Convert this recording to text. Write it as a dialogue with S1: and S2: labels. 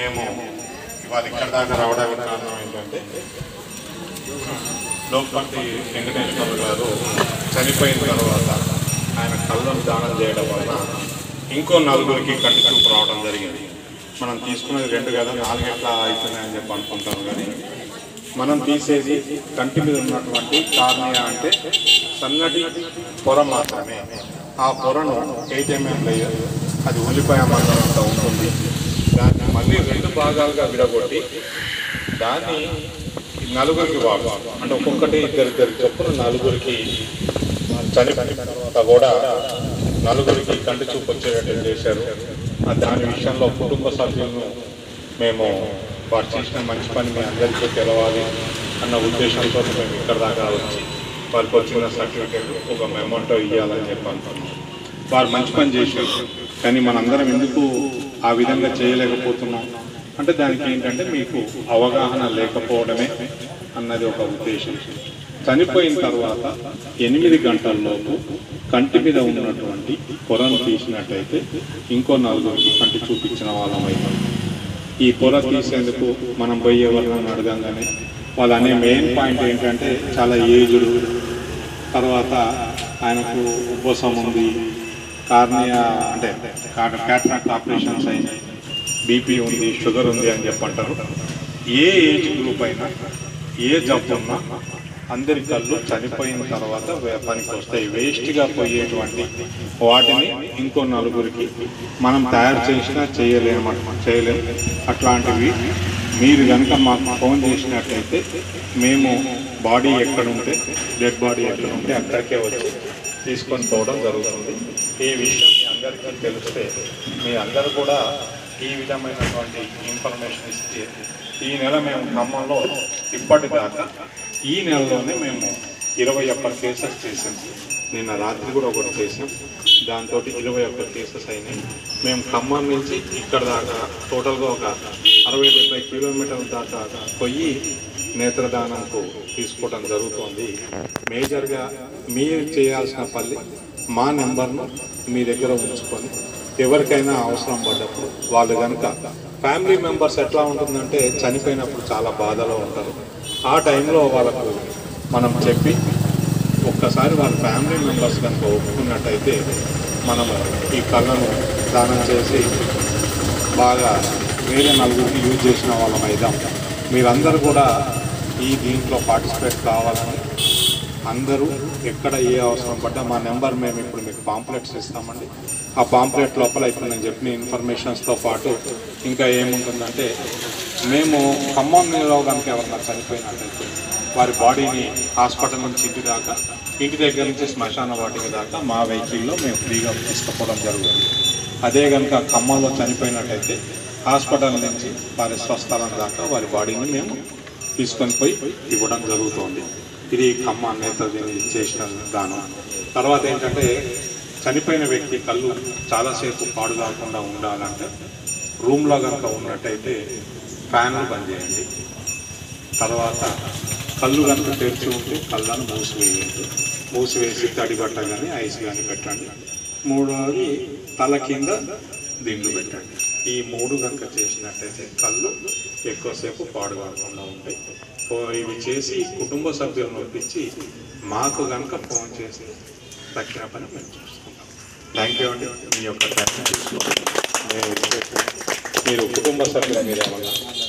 S1: మేము ఇవాళ ఇక్కడ దాకా రావడానికి కారణం ఏంటంటే లోపంటి వెంకటేశ్వర గారు చనిపోయిన తర్వాత ఆయన కళ్ళను దానం చేయడం వల్ల ఇంకో నలుగురికి కంటి చూపు రావడం జరిగింది మనం తీసుకునేది రెండు కదా నాలుగు ఎట్లా అవుతున్నాయని చెప్పి అనుకుంటాం కానీ మనం తీసేది కంటి మీద ఉన్నటువంటి కార్నియా అంటే సన్నటి పొర మాత్రమే ఆ పొరను ఎయిట్ ఎంఎం లేయర్ అది ఉల్లిపాయ మందంత ఉంటుంది దాన్ని మళ్ళీ రెండు భాగాలుగా విడగొట్టి దాన్ని నలుగురికి వాడు అంటే ఒక్కొక్కటి ఇద్దరు ఇద్దరు చొప్పున నలుగురికి చనిపోయిన తర్వాత కూడా నలుగురికి కంటి చూపు వచ్చేటట్టు చేశారు ఆ దాని విషయంలో కుటుంబ సభ్యులను మేము వారు చేసిన మంచి పని మీ అందరికీ తెలవాలి అన్న ఉద్దేశంతో మేము ఇక్కడ దాకా వచ్చి వారికి వచ్చిన సర్టిఫికెట్ ఒక మెమోటో ఇవ్వాలని చెప్పి అనుకున్నాం వారు మంచి పని చేశారు కానీ మనందరం ఎందుకు ఆ విధంగా చేయలేకపోతున్నాం అంటే దానికి ఏంటంటే మీకు అవగాహన లేకపోవడమే అన్నది ఒక ఉద్దేశం చనిపోయిన తర్వాత ఎనిమిది గంటల్లోపు కంటి మీద ఉన్నటువంటి పొరను తీసినట్టయితే ఇంకో నలుగురికి కంటి చూపించిన వాళ్ళం అవుతాం ఈ పొర తీసేందుకు మనం పోయి ఎవరినైనా అడగంగానే వాళ్ళు అనే మెయిన్ పాయింట్ ఏంటంటే చాలా ఏజ్డ్ తర్వాత ఆయనకు ఉపసం ఉంది కార్నియా అంటే క్యాటరాక్ట్ ఆపరేషన్స్ అయినాయి బీపీ ఉంది షుగర్ ఉంది అని చెప్పంటారు ఏ ఏజ్ గ్రూప్ అయినా ఏ జబ్బు ఉన్నా అందరి కళ్ళు చనిపోయిన తర్వాత వే- పనికి వస్తాయి వేస్ట్గా పోయేటువంటి వాటిని ఇంకో నలుగురికి మనం తయారు చేసినా చేయలేము చేయలేము అట్లాంటివి మీరు కనుక మాకు ఫోన్ చేసినట్లయితే మేము బాడీ ఎక్కడ ఉంటే డెడ్ బాడీ ఎక్కడ ఉంటే అక్కడికే వచ్చి తీసుకొని పోవడం జరుగుతుంది ఈ విషయం మీ అందరికీ తెలిస్తే మీ అందరూ కూడా ఈ విధమైనటువంటి ఇన్ఫర్మేషన్ ఇస్తే ఈ నెల మేము ఖమ్మంలో ఇప్పటిదాకా ఈ నెలలోనే మేము ఇరవై ఒక్క కేసెస్ చేసాం నిన్న రాత్రి కూడా ఒకటి చేసాం దాంతో ఇరవై ఒక్క కేసెస్ అయినాయి మేము ఖమ్మం నుంచి ఇక్కడ దాకా టోటల్గా ఒక అరవై డెబ్బై కిలోమీటర్ల దాకా పోయి నేత్రదానంకు తీసుకోవడం జరుగుతుంది మేజర్గా మీరు చేయాల్సిన పని మా నెంబర్ను మీ దగ్గర ఉంచుకొని ఎవరికైనా అవసరం పడ్డప్పుడు వాళ్ళు కనుక ఫ్యామిలీ మెంబర్స్ ఎట్లా ఉంటుందంటే చనిపోయినప్పుడు చాలా బాధలో ఉంటారు ఆ టైంలో వాళ్ళకు మనం చెప్పి ఒక్కసారి వాళ్ళ ఫ్యామిలీ మెంబర్స్ కనుక ఒప్పుకున్నట్టయితే మనము ఈ కళ్ళను దానం చేసి బాగా వేరే నలుగురికి యూజ్ చేసిన వాళ్ళం అయిదాం మీరందరూ కూడా ఈ దీంట్లో పార్టిసిపేట్ కావాలని అందరూ ఎక్కడ ఏ అవసరం పడ్డా మా నెంబర్ మేము ఇప్పుడు మీకు పాంప్లెట్స్ ఇస్తామండి ఆ పాంప్లెట్ లోపల ఇప్పుడు నేను చెప్పిన ఇన్ఫర్మేషన్స్తో పాటు ఇంకా ఏముంటుందంటే మేము ఖమ్మంలో కనుక ఎవరన్నా చనిపోయినట్టయితే వారి బాడీని హాస్పిటల్ నుంచి ఇంటి దాకా ఇంటి దగ్గర నుంచి శ్మశాన వాటికి దాకా మా వెహికల్లో మేము ఫ్రీగా తీసుకుపోవడం జరుగుతుంది అదే కనుక ఖమ్మంలో చనిపోయినట్టయితే హాస్పిటల్ నుంచి వారి స్వస్థలం దాకా వారి బాడీని మేము తీసుకొని పోయి ఇవ్వడం జరుగుతుంది ఇది ఖమ్మం నేతృత్వం చేసిన దానం తర్వాత ఏంటంటే చనిపోయిన వ్యక్తి కళ్ళు చాలాసేపు పాడు కాకుండా ఉండాలంటే రూమ్లో కనుక ఉన్నట్టయితే ఫ్యాన్లు బంద్ చేయండి తర్వాత కళ్ళు కనుక తెరిచి ఉంటే కళ్ళను మూసివేయండి మూసివేసి తడి బట్ట కానీ ఐస్ కానీ పెట్టండి మూడవది తల కింద దిండు పెట్టండి ఈ మూడు కనుక చేసినట్టయితే కళ్ళు ఎక్కువసేపు పాడు కాకుండా ఉంటాయి ఓ ఇవి చేసి కుటుంబ సభ్యులను ఒప్పించి మాకు కనుక ఫోన్ చేసి తక్కిన పని మేము చూసుకుంటాం థ్యాంక్ యూ అండి మీ యొక్క టైం తీసుకోండి. మీరు కుటుంబ సభ్యుల మీద ఏమన్నా